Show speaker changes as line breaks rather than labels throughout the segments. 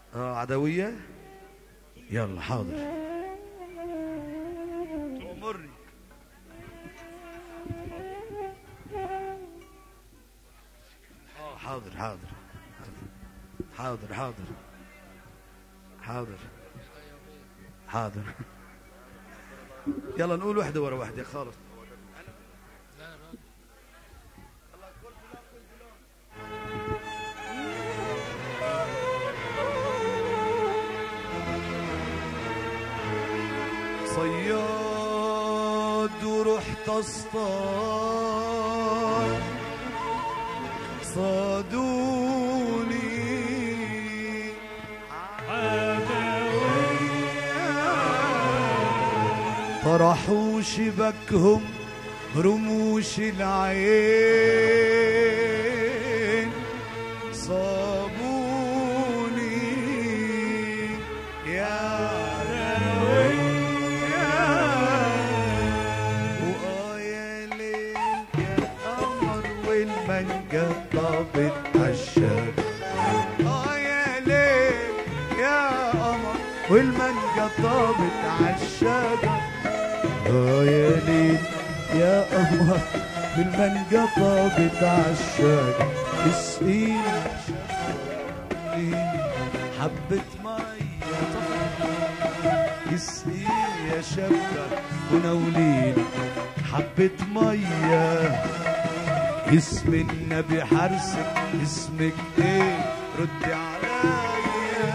اه عدوية يلا حاضر تأمرني اه حاضر حاضر حاضر حاضر حاضر حاضر يلا نقول واحدة ورا واحدة خالص صياد ورحت اصطاد صادوني طرحوا شبكهم رموش العين صابوني يا وآه يا ليل يا قمر والمانجا طابت عالشجر آه يا ليل يا قمر والمانجا طابت عالشجر آه يا ليل يا قمر والمانجا طابت عالشجر اسقيني شجري حبة مية اسقيني يا شبكة وناوليني حبة مية اسم النبي حرسك اسمك ايه ردي عليا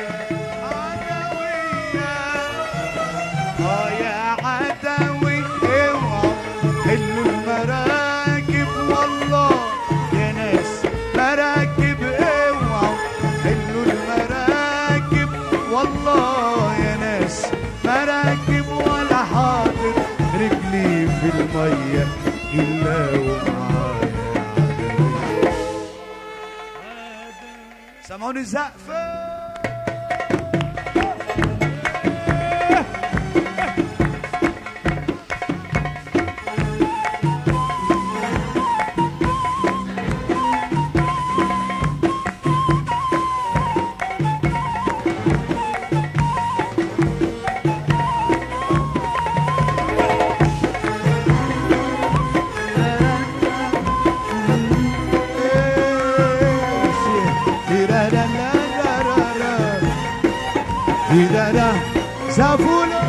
عدوية اه يا عدوي اوعوا حلوا المراكب والله يا ناس مراكب اوعوا حلوا المراكب والله يا ناس مراكب ولا حاطط رجلي في المية إلا ومعايا عدوية سمعوني زقفة زافولا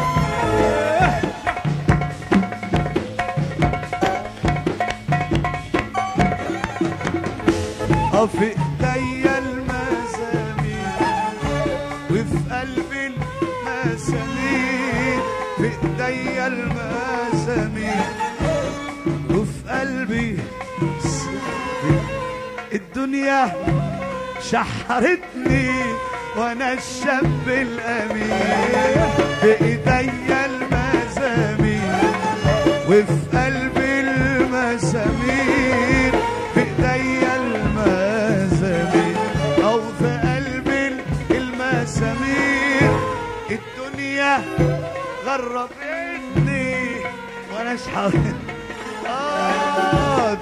في ايديا المزامير وفي قلبي المسامير في ايديا المزامير وفي قلبي الدنيا شحرتني وانا الشاب الامين بايديا المزامير وفي قلبي المسامير بايديا المزامير او في قلبي المسامير الدنيا غربتني وانا اشحر آه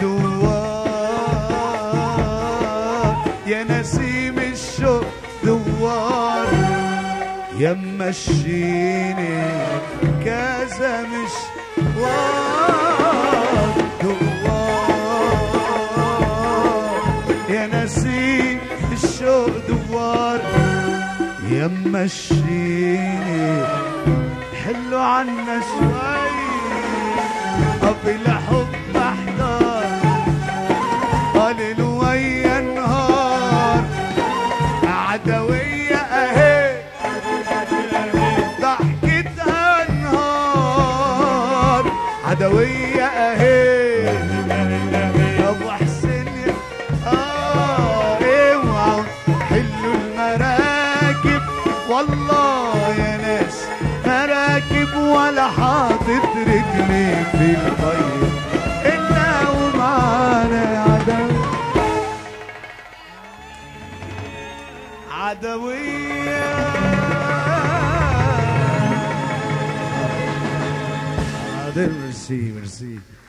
دوار يا نسيم الشوق دوار يا مشيني كذا مش وار دوار يا نسيم الشوق دوار يا مشيني حلو عنا شوي قبل حب احضر قال ويا نهار عدوية اهي ضحكتها نهار عدوية اهي ابو حسين اه اوعوا حلوا المراكب والله يا ناس مراكب ولا حاطط رجلي في المية إلا ومعانا عدو عدوية عادل ميرسي ميرسي